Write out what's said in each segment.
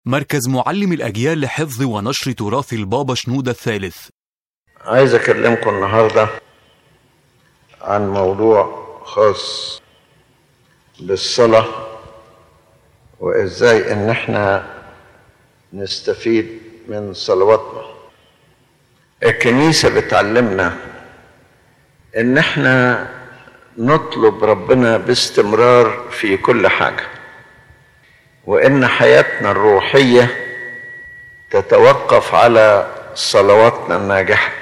مركز معلم الأجيال لحفظ ونشر تراث البابا شنودة الثالث عايز اكلمكم النهارده عن موضوع خاص بالصلاه وازاي ان احنا نستفيد من صلواتنا الكنيسه بتعلمنا ان احنا نطلب ربنا باستمرار في كل حاجه وان حياتنا الروحيه تتوقف على صلواتنا الناجحه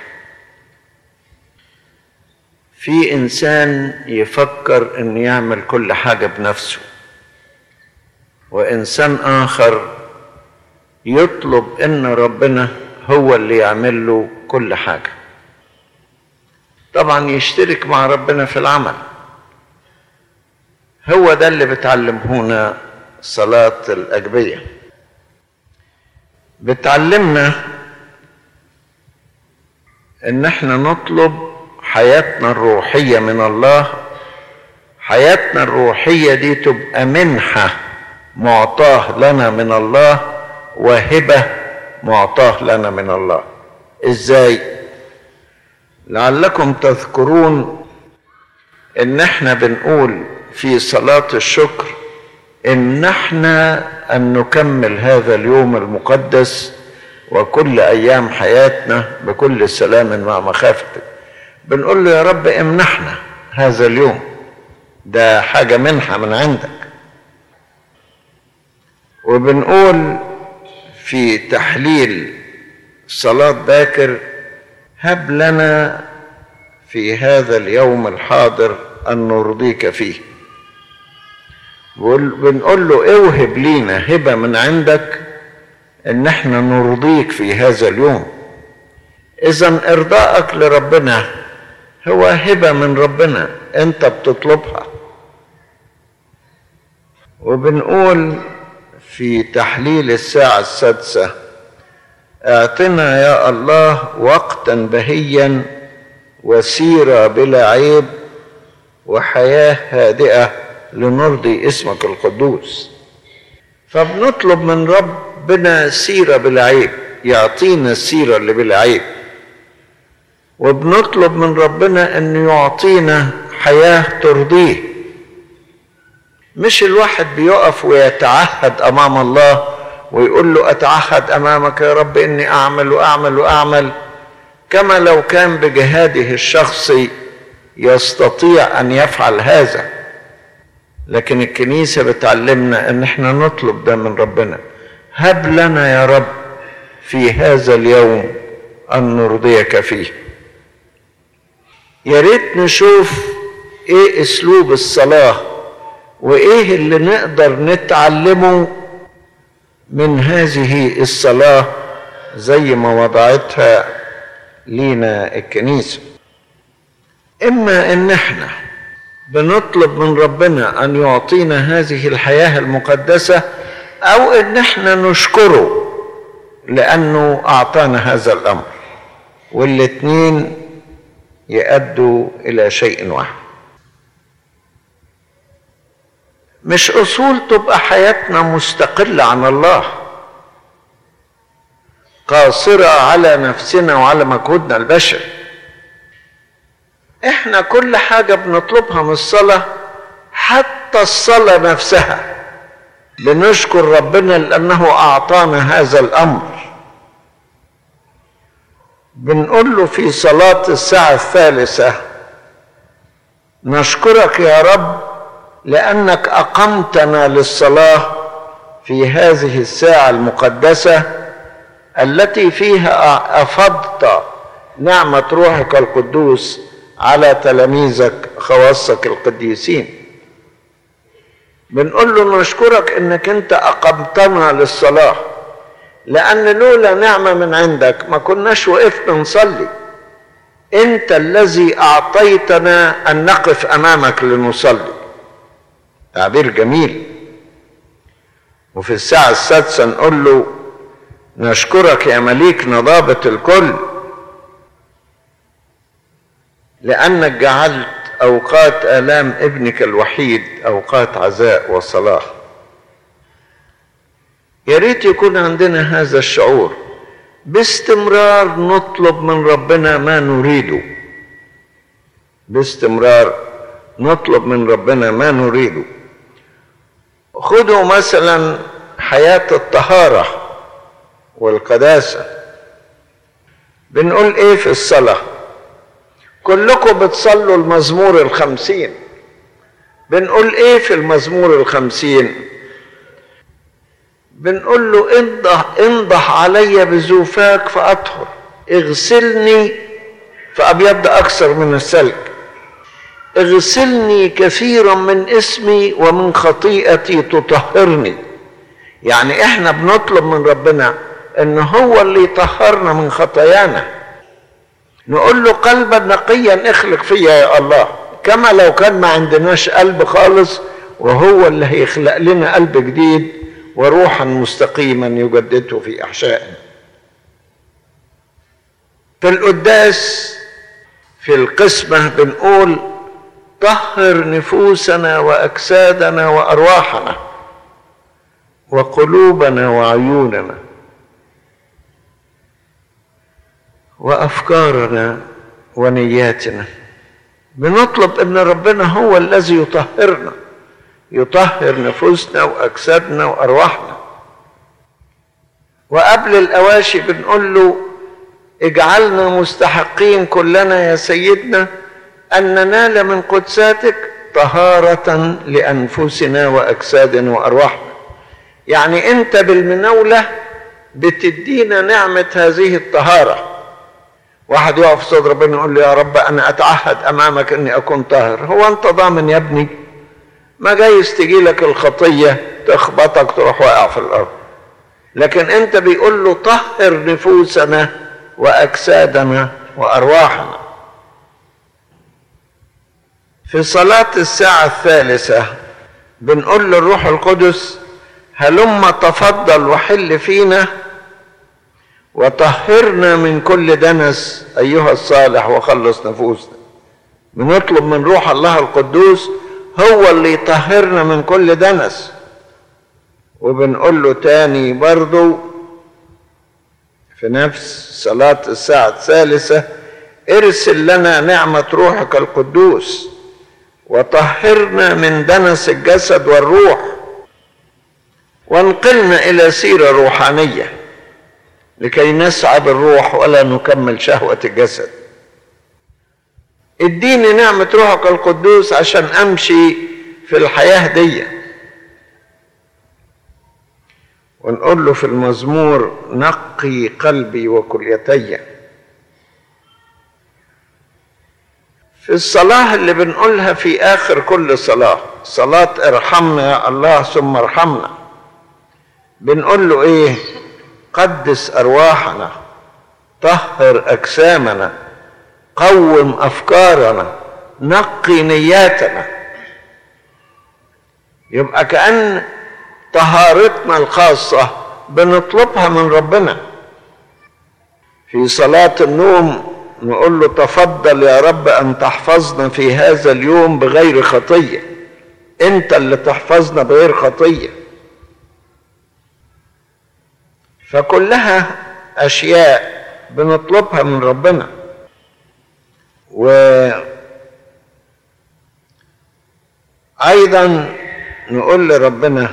في انسان يفكر ان يعمل كل حاجه بنفسه وانسان اخر يطلب ان ربنا هو اللي يعمل له كل حاجه طبعا يشترك مع ربنا في العمل هو ده اللي بتعلمهنا صلاه الاجبيه بتعلمنا ان احنا نطلب حياتنا الروحيه من الله حياتنا الروحيه دي تبقى منحه معطاه لنا من الله وهبه معطاه لنا من الله ازاي لعلكم تذكرون ان احنا بنقول في صلاه الشكر ان احنا ان نكمل هذا اليوم المقدس وكل ايام حياتنا بكل سلام مع مخافتك بنقول له يا رب امنحنا هذا اليوم ده حاجه منحه من عندك وبنقول في تحليل صلاه باكر هب لنا في هذا اليوم الحاضر ان نرضيك فيه بنقول له اوهب لينا هبه من عندك ان احنا نرضيك في هذا اليوم اذا ارضائك لربنا هو هبه من ربنا انت بتطلبها وبنقول في تحليل الساعه السادسه اعطنا يا الله وقتا بهيا وسيره بلا عيب وحياه هادئه لنرضي اسمك القدوس فبنطلب من ربنا سيره بلا عيب يعطينا السيره اللي بلا عيب وبنطلب من ربنا ان يعطينا حياه ترضيه مش الواحد بيقف ويتعهد امام الله ويقول له اتعهد امامك يا رب اني اعمل واعمل واعمل كما لو كان بجهاده الشخصي يستطيع ان يفعل هذا لكن الكنيسه بتعلمنا ان احنا نطلب ده من ربنا هب لنا يا رب في هذا اليوم ان نرضيك فيه يا ريت نشوف ايه اسلوب الصلاه وايه اللي نقدر نتعلمه من هذه الصلاه زي ما وضعتها لينا الكنيسه اما ان احنا بنطلب من ربنا ان يعطينا هذه الحياه المقدسه او ان احنا نشكره لانه اعطانا هذا الامر والاثنين يؤدوا الى شيء واحد مش اصول تبقى حياتنا مستقله عن الله قاصره على نفسنا وعلى مجهودنا البشري احنا كل حاجه بنطلبها من الصلاه حتى الصلاه نفسها بنشكر ربنا لانه اعطانا هذا الامر بنقول له في صلاه الساعه الثالثه نشكرك يا رب لانك اقمتنا للصلاه في هذه الساعه المقدسه التي فيها افضت نعمه روحك القدوس على تلاميذك خواصك القديسين بنقول له نشكرك انك انت اقمتنا للصلاه لان لولا نعمه من عندك ما كناش وقفنا نصلي انت الذي اعطيتنا ان نقف امامك لنصلي تعبير جميل وفي الساعه السادسه نقول له نشكرك يا مليك نضابه الكل لانك جعلت اوقات الام ابنك الوحيد اوقات عزاء وصلاح يا ريت يكون عندنا هذا الشعور باستمرار نطلب من ربنا ما نريده باستمرار نطلب من ربنا ما نريده خذوا مثلا حياة الطهارة والقداسة بنقول ايه في الصلاة كلكم بتصلوا المزمور الخمسين بنقول ايه في المزمور الخمسين بنقول له انضح, انضح علي بزوفاك فأطهر اغسلني فأبيض أكثر من السلك اغسلني كثيرا من اسمي ومن خطيئتي تطهرني يعني احنا بنطلب من ربنا ان هو اللي يطهرنا من خطايانا نقول له قلبا نقيا اخلق فيا يا الله كما لو كان ما عندناش قلب خالص وهو اللي هيخلق لنا قلب جديد وروحا مستقيما يجدده في احشائنا في القداس في القسمه بنقول طهر نفوسنا واجسادنا وارواحنا وقلوبنا وعيوننا وافكارنا ونياتنا بنطلب ان ربنا هو الذي يطهرنا يطهر نفوسنا واجسادنا وارواحنا وقبل الاواشي بنقول له اجعلنا مستحقين كلنا يا سيدنا ان ننال من قدساتك طهاره لانفسنا واجسادنا وارواحنا يعني انت بالمناوله بتدينا نعمه هذه الطهاره واحد يقف صدر ربنا يقول له يا رب انا اتعهد امامك اني اكون طاهر هو انت ضامن يا ابني ما جايز تجي لك الخطيه تخبطك تروح واقع في الارض لكن انت بيقول له طهر نفوسنا واجسادنا وارواحنا في صلاه الساعه الثالثه بنقول للروح القدس هلم تفضل وحل فينا وطهرنا من كل دنس ايها الصالح وخلص نفوسنا بنطلب من روح الله القدوس هو اللي يطهرنا من كل دنس وبنقول له تاني برضو في نفس صلاة الساعة الثالثة ارسل لنا نعمة روحك القدوس وطهرنا من دنس الجسد والروح وانقلنا إلى سيرة روحانية لكي نسعى بالروح ولا نكمل شهوة الجسد اديني نعمة روحك القدوس عشان امشي في الحياة دي ونقول له في المزمور نقي قلبي وكليتي في الصلاة اللي بنقولها في آخر كل صلاة صلاة ارحمنا يا الله ثم ارحمنا بنقول له ايه قدس ارواحنا طهر اجسامنا قوم افكارنا نقي نياتنا يبقى كان طهارتنا الخاصه بنطلبها من ربنا في صلاه النوم نقول له تفضل يا رب ان تحفظنا في هذا اليوم بغير خطيه انت اللي تحفظنا بغير خطيه فكلها اشياء بنطلبها من ربنا و ايضا نقول لربنا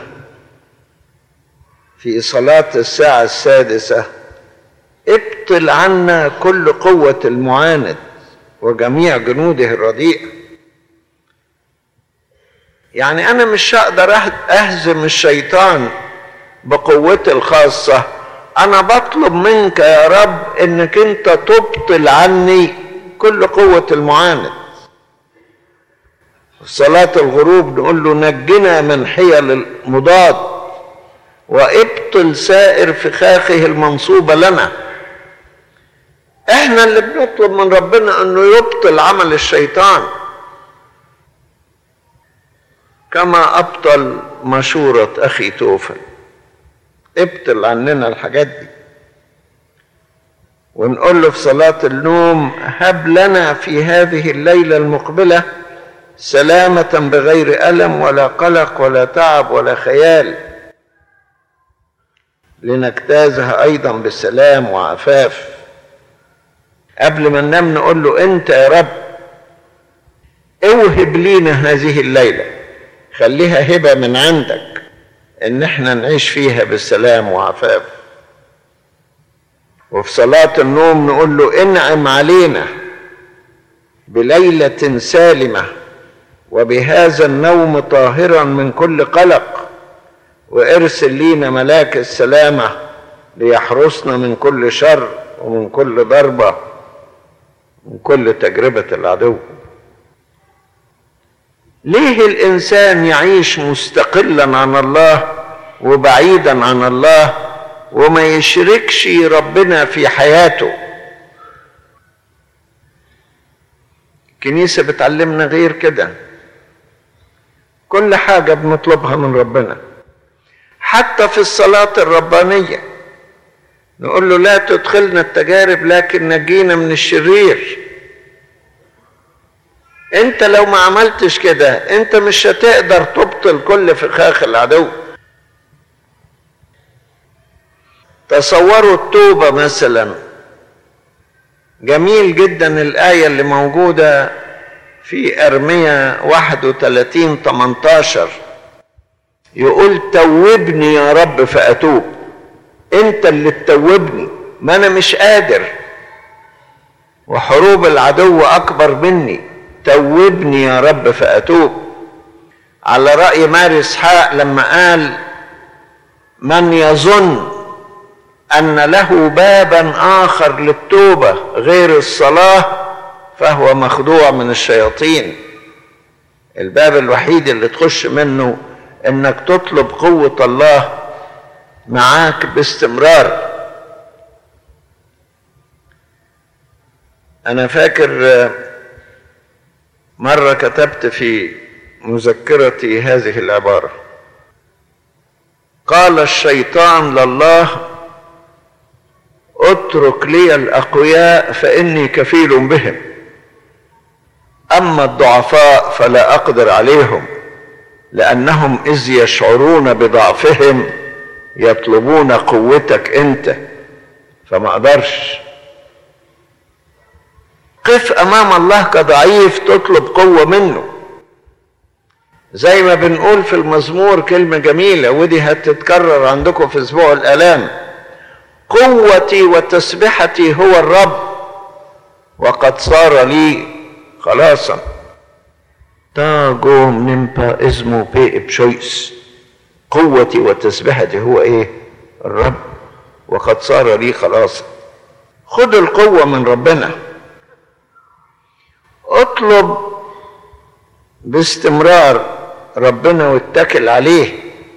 في صلاة الساعة السادسة ابطل عنا كل قوة المعاند وجميع جنوده الرديئة يعني أنا مش هقدر أهزم الشيطان بقوتي الخاصة أنا بطلب منك يا رب إنك أنت تبطل عني كل قوة المعاند صلاة الغروب نقول له نجنا من حيل المضاد وابطل سائر فخاخه المنصوبة لنا احنا اللي بنطلب من ربنا انه يبطل عمل الشيطان كما ابطل مشورة اخي توفل ابطل عننا الحاجات دي ونقول له في صلاة النوم هب لنا في هذه الليلة المقبلة سلامة بغير ألم ولا قلق ولا تعب ولا خيال لنجتازها ايضا بسلام وعفاف قبل ما ننام نقول له انت يا رب اوهب لينا هذه الليله خليها هبه من عندك ان احنا نعيش فيها بسلام وعفاف وفي صلاه النوم نقول له انعم علينا بليله سالمه وبهذا النوم طاهرا من كل قلق وارسل لينا ملاك السلامه ليحرسنا من كل شر ومن كل ضربه من كل تجربه العدو ليه الانسان يعيش مستقلا عن الله وبعيدا عن الله وما يشركش ربنا في حياته الكنيسه بتعلمنا غير كده كل حاجه بنطلبها من ربنا حتى في الصلاه الربانيه نقول له لا تدخلنا التجارب لكن نجينا من الشرير انت لو ما عملتش كده انت مش هتقدر تبطل كل فخاخ العدو تصوروا التوبة مثلا جميل جدا الآية اللي موجودة في أرمية 31 18 يقول توبني يا رب فأتوب انت اللي تتوبني ما انا مش قادر وحروب العدو اكبر مني توبني يا رب فاتوب على راي ماري اسحاق لما قال من يظن ان له بابا اخر للتوبه غير الصلاه فهو مخدوع من الشياطين الباب الوحيد اللي تخش منه انك تطلب قوه الله معاك باستمرار انا فاكر مره كتبت في مذكرتي هذه العباره قال الشيطان لله اترك لي الاقوياء فاني كفيل بهم اما الضعفاء فلا اقدر عليهم لانهم اذ يشعرون بضعفهم يطلبون قوتك انت فما اقدرش قف امام الله كضعيف تطلب قوه منه زي ما بنقول في المزمور كلمه جميله ودي هتتكرر عندكم في اسبوع الالام قوتي وتسبحتي هو الرب وقد صار لي خلاصا تاجو نمبا اسمه بي بشويس قوتي وتسبحتي هو ايه الرب وقد صار لي خلاصا خد القوه من ربنا اطلب باستمرار ربنا واتكل عليه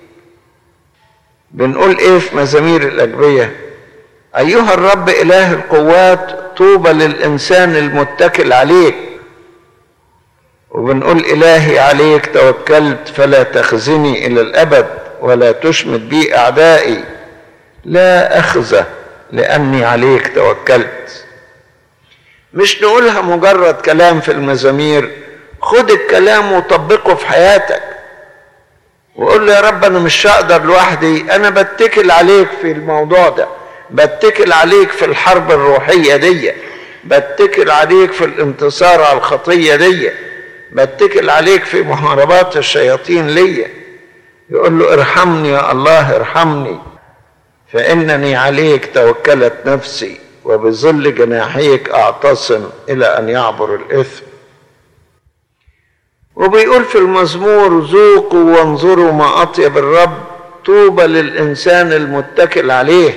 بنقول ايه في مزامير الاجبيه ايها الرب اله القوات طوبى للانسان المتكل عليك وبنقول الهي عليك توكلت فلا تخزني الى الابد ولا تشمت بي اعدائي لا اخزى لاني عليك توكلت مش نقولها مجرد كلام في المزامير خد الكلام وطبقه في حياتك وقول له يا رب انا مش هقدر لوحدي انا بتكل عليك في الموضوع ده بتكل عليك في الحرب الروحيه دي بتكل عليك في الانتصار على الخطيه دي بتكل عليك في محاربات الشياطين ليا يقول له ارحمني يا الله ارحمني فانني عليك توكلت نفسي وبظل جناحيك اعتصم الى ان يعبر الاثم وبيقول في المزمور ذوقوا وانظروا ما اطيب الرب طوبى للانسان المتكل عليه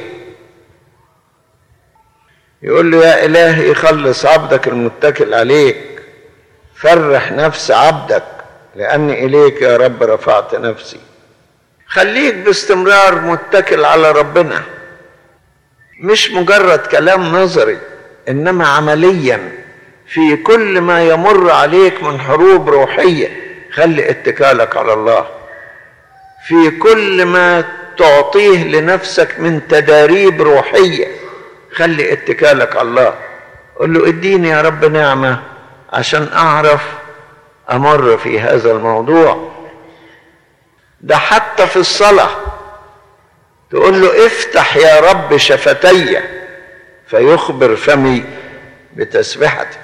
يقول له يا الهي خلص عبدك المتكل عليك فرح نفس عبدك لاني اليك يا رب رفعت نفسي خليك باستمرار متكل على ربنا مش مجرد كلام نظري انما عمليا في كل ما يمر عليك من حروب روحيه خلي اتكالك على الله في كل ما تعطيه لنفسك من تداريب روحيه خلي اتكالك على الله قل له اديني يا رب نعمه عشان اعرف امر في هذا الموضوع ده حتى في الصلاه تقول له افتح يا رب شفتي فيخبر فمي بتسبحتي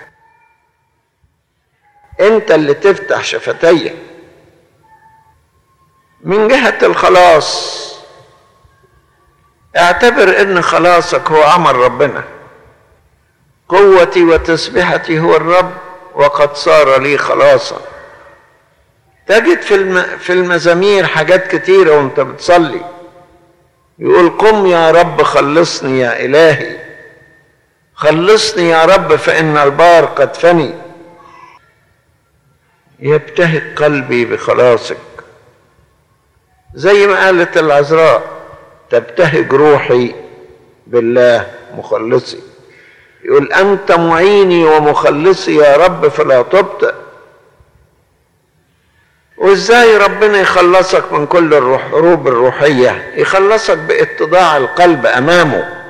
انت اللي تفتح شفتي من جهة الخلاص اعتبر ان خلاصك هو عمل ربنا قوتي وتسبحتي هو الرب وقد صار لي خلاصا تجد في الم... في المزامير حاجات كتيرة وانت بتصلي يقول قم يا رب خلصني يا إلهي خلصني يا رب فإن البار قد فني يبتهج قلبي بخلاصك زي ما قالت العذراء تبتهج روحي بالله مخلصي يقول أنت معيني ومخلصي يا رب فلا تبطئ وازاي ربنا يخلصك من كل الحروب الروحية يخلصك باتضاع القلب أمامه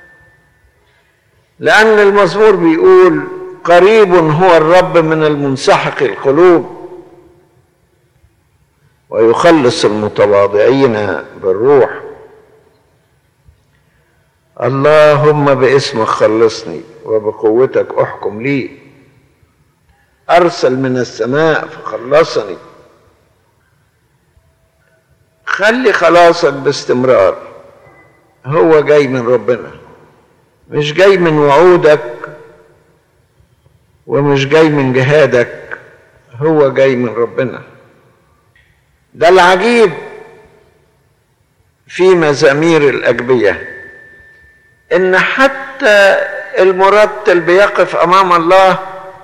لأن المزمور بيقول قريب هو الرب من المنسحق القلوب ويخلص المتواضعين بالروح اللهم باسمك خلصني وبقوتك احكم لي ارسل من السماء فخلصني خلي خلاصك باستمرار هو جاي من ربنا مش جاي من وعودك ومش جاي من جهادك هو جاي من ربنا ده العجيب في مزامير الأجبية إن حتى المرتل بيقف أمام الله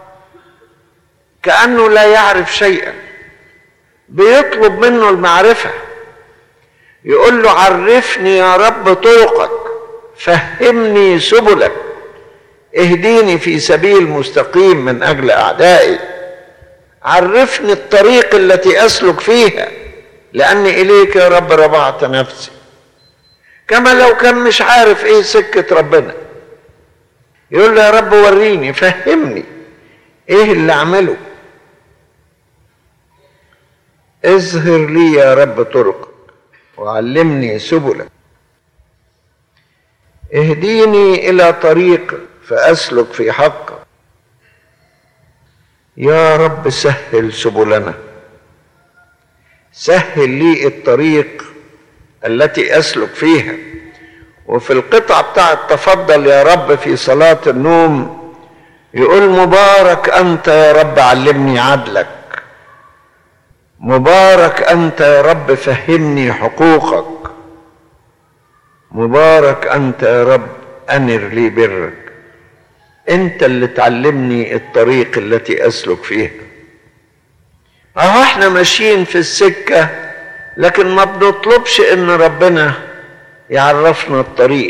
كأنه لا يعرف شيئا بيطلب منه المعرفة يقول له عرفني يا رب طرقك فهمني سبلك اهديني في سبيل مستقيم من أجل أعدائي عرفني الطريق التي أسلك فيها لأني إليك يا رب ربعت نفسي كما لو كان مش عارف إيه سكة ربنا يقول له يا رب وريني فهمني إيه اللي أعمله اظهر لي يا رب طرقك وعلمني سبلك اهديني إلى طريق فأسلك في حقك يا رب سهل سبلنا سهل لي الطريق التي اسلك فيها وفي القطعه بتاعت تفضل يا رب في صلاه النوم يقول مبارك انت يا رب علمني عدلك مبارك انت يا رب فهمني حقوقك مبارك انت يا رب انر لي برك انت اللي تعلمني الطريق التي اسلك فيها اهو احنا ماشيين في السكة لكن ما بنطلبش ان ربنا يعرفنا الطريق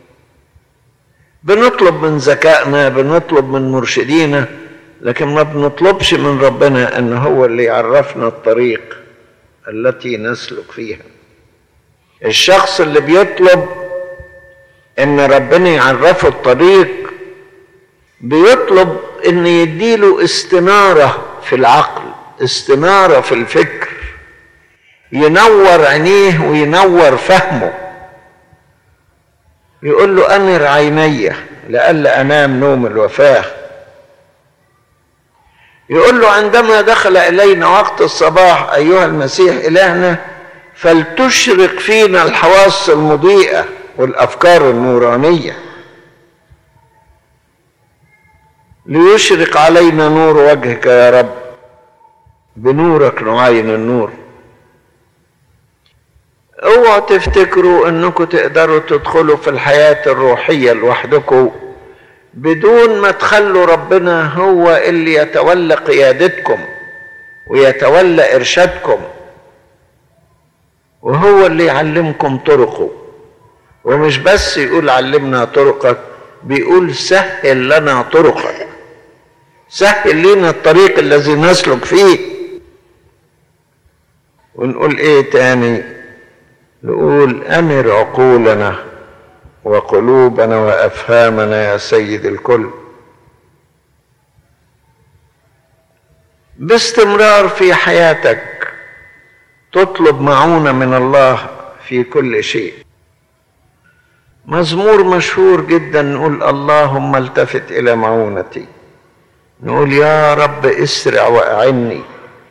بنطلب من ذكائنا بنطلب من مرشدينا لكن ما بنطلبش من ربنا ان هو اللي يعرفنا الطريق التي نسلك فيها الشخص اللي بيطلب ان ربنا يعرفه الطريق بيطلب ان يديله استنارة في العقل استنارة في الفكر ينور عينيه وينور فهمه يقول له أنر عيني لئلا أنام نوم الوفاة يقول له عندما دخل إلينا وقت الصباح أيها المسيح إلهنا فلتشرق فينا الحواس المضيئة والأفكار النورانية ليشرق علينا نور وجهك يا رب بنورك نعاين النور اوعوا تفتكروا انكم تقدروا تدخلوا في الحياة الروحية لوحدكم بدون ما تخلوا ربنا هو اللي يتولى قيادتكم ويتولى ارشادكم وهو اللي يعلمكم طرقه ومش بس يقول علمنا طرقك بيقول سهل لنا طرقك سهل لنا الطريق الذي نسلك فيه ونقول ايه تاني نقول امر عقولنا وقلوبنا وافهامنا يا سيد الكل باستمرار في حياتك تطلب معونه من الله في كل شيء مزمور مشهور جدا نقول اللهم التفت الى معونتي نقول يا رب اسرع واعني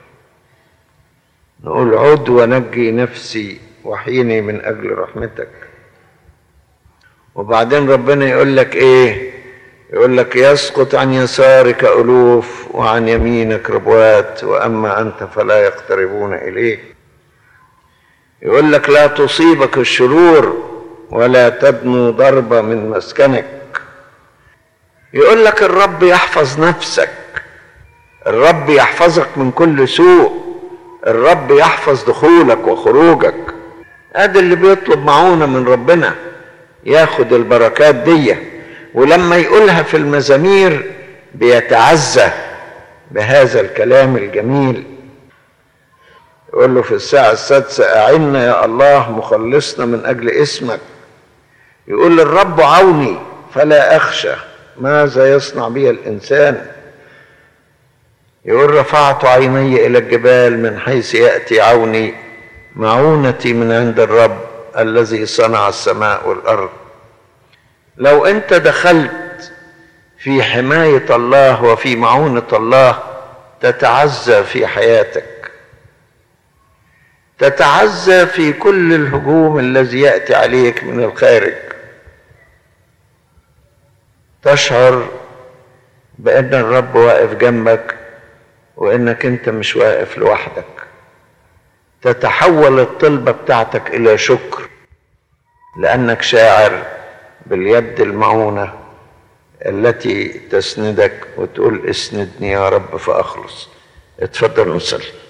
نقول عد ونجي نفسي وحيني من اجل رحمتك وبعدين ربنا يقول لك ايه يقول لك يسقط عن يسارك الوف وعن يمينك ربوات واما انت فلا يقتربون اليك يقول لك لا تصيبك الشرور ولا تدنو ضربه من مسكنك يقول لك الرب يحفظ نفسك الرب يحفظك من كل سوء الرب يحفظ دخولك وخروجك ادي اللي بيطلب معونه من ربنا ياخد البركات دي ولما يقولها في المزامير بيتعزى بهذا الكلام الجميل يقول له في الساعة السادسة أعنا يا الله مخلصنا من أجل اسمك يقول الرب عوني فلا أخشى ماذا يصنع بي الإنسان يقول رفعت عيني إلى الجبال من حيث يأتي عوني معونتي من عند الرب الذي صنع السماء والأرض لو أنت دخلت في حماية الله وفي معونة الله تتعزى في حياتك تتعزى في كل الهجوم الذي ياتي عليك من الخارج تشعر بان الرب واقف جنبك وانك انت مش واقف لوحدك تتحول الطلبه بتاعتك الى شكر لانك شاعر باليد المعونه التي تسندك وتقول اسندني يا رب فاخلص اتفضل نصلي